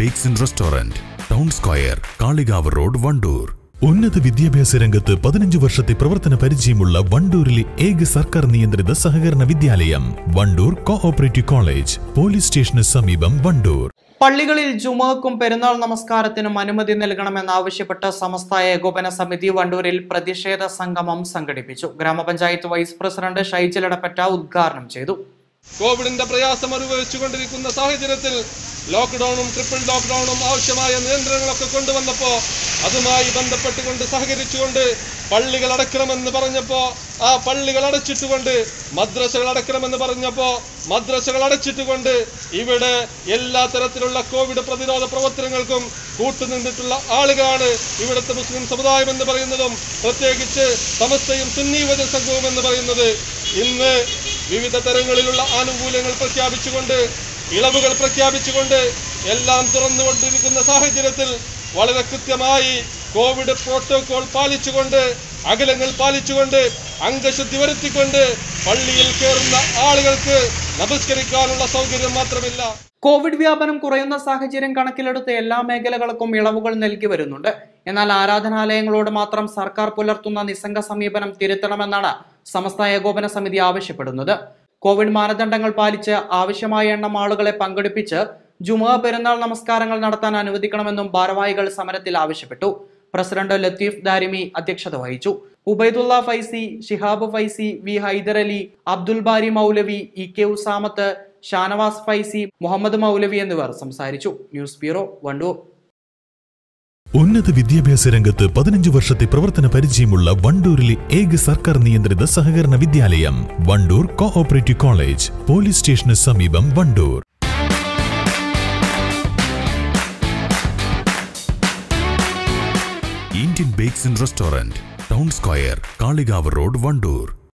bakes and restaurant town square Kalikavu road Wandoor ഉന്നത വിദ്യാഭ്യാസ രംഗത്ത് പതിനഞ്ച് വർഷത്തെ പ്രവർത്തന പരിചയമുള്ള വണ്ടൂരിലെ ഏക സർക്കാർ നിയന്ത്രിത സഹകരണ വിദ്യാലയം വണ്ടൂർ കോഓപ്പറേറ്റീവ് കോളേജ് പോലീസ് സ്റ്റേഷന് സമീപം വണ്ടൂർ പള്ളികളിൽ ജുമക്കും പെരുന്നാൾ നമസ്കാരത്തിനും അനുമതി നൽകണമെന്നാവശ്യപ്പെട്ട് സമസ്ത ഏകോപന സമിതി വണ്ടൂരിൽ പ്രതിഷേധ സംഗമം സംഘടിപ്പിച്ചു ഗ്രാമപഞ്ചായത്ത് വൈസ് പ്രസിഡന്റ് ഷൈജൽ ഇടപ്പറ്റ ഉദ്ഘാടനം ചെയ്തു കോവിഡിന്റെ പ്രയാസം അനുഭവിച്ചുകൊണ്ടിരിക്കുന്ന സാഹചര്യത്തിൽ ലോക്ക്ഡൌണും ട്രിപ്പിൾ ലോക്ക്ഡൌണും ആവശ്യമായ നിയന്ത്രണങ്ങളൊക്കെ കൊണ്ടുവന്നപ്പോൾ അതുമായി ബന്ധപ്പെട്ടുകൊണ്ട് സഹകരിച്ചുകൊണ്ട് പള്ളികൾ അടക്കണമെന്ന് പറഞ്ഞപ്പോൾ ആ പള്ളികൾ അടച്ചിട്ടുകൊണ്ട് മദ്രസകൾ അടക്കണമെന്ന് പറഞ്ഞപ്പോൾ മദ്രസകൾ അടച്ചിട്ടുകൊണ്ട് ഇവിടെ എല്ലാ തരത്തിലുള്ള കോവിഡ് പ്രതിരോധ പ്രവർത്തനങ്ങൾക്കും കൂട്ടുനിന്നിട്ടുള്ള ആളുകളാണ് ഇവിടുത്തെ മുസ്ലിം സമുദായം എന്ന് പറയുന്നതും പ്രത്യേകിച്ച് സമസ്തയും സുന്നി വജ സംഘവും എന്ന് പറയുന്നത് ഇന്ന് വിവിധ തരങ്ങളിലുള്ള ആനുകൂല്യങ്ങൾ പ്രഖ്യാപിച്ചുകൊണ്ട് ഇളവുകൾ പ്രഖ്യാപിച്ചുകൊണ്ട് എല്ലാം തുറന്നുകൊണ്ടിരിക്കുന്ന സാഹചര്യത്തിൽ വളരെ കൃത്യമായി കോവിഡ് പ്രോട്ടോകോൾ പാലിച്ചുകൊണ്ട് അകലങ്ങൾ പാലിച്ചുകൊണ്ട് അംഗശുദ്ധി വരുത്തിക്കൊണ്ട് പള്ളിയിൽ കയറുന്ന ആളുകൾക്ക് നമസ്കരിക്കാനുള്ള സൗകര്യം മാത്രമില്ല കോവിഡ് വ്യാപനം കുറയുന്ന സാഹചര്യം കണക്കിലെടുത്ത് എല്ലാ മേഖലകൾക്കും ഇളവുകൾ നൽകി വരുന്നുണ്ട് എന്നാൽ ആരാധനാലയങ്ങളോട് മാത്രം സർക്കാർ പുലർത്തുന്ന നിസ്സംഗ സമീപനം തിരുത്തണമെന്നാണ് സമസ്ത ഏകോപന സമിതി ആവശ്യപ്പെടുന്നത് കോവിഡ് മാനദണ്ഡങ്ങൾ പാലിച്ച് ആവശ്യമായ എണ്ണം ആളുകളെ പങ്കെടുപ്പിച്ച് ജുമുഅ പെരുന്നാൾ നമസ്കാരങ്ങൾ നടത്താൻ അനുവദിക്കണമെന്നും ഭാരവാഹികൾ സമരത്തിൽ ആവശ്യപ്പെട്ടു പ്രസിഡന്റ് ലത്തീഫ് ദാരിമി അധ്യക്ഷത വഹിച്ചു Ubaidulla Faizy Shihab Faizy V Haider Ali Abdul Bari Moulavi E K Usamath Shanavas Faizy Muhammad Moulavi എന്നിവർ സംസാരിച്ചു ന്യൂസ് ബ്യൂറോ വണ്ടൂർ ഉന്നത വിദ്യാഭ്യാസ രംഗത്ത് പതിനഞ്ച് വർഷത്തെ പ്രവർത്തന പരിചയമുള്ള വണ്ടൂരിലെ ഏക സർക്കാർ നിയന്ത്രിത സഹകരണ വിദ്യാലയം വണ്ടൂർ കോഓപ്പറേറ്റീവ് കോളേജ് പോലീസ് സ്റ്റേഷന് സമീപം Wandoor Indian bakes and restaurant town square Kalikavu road Wandoor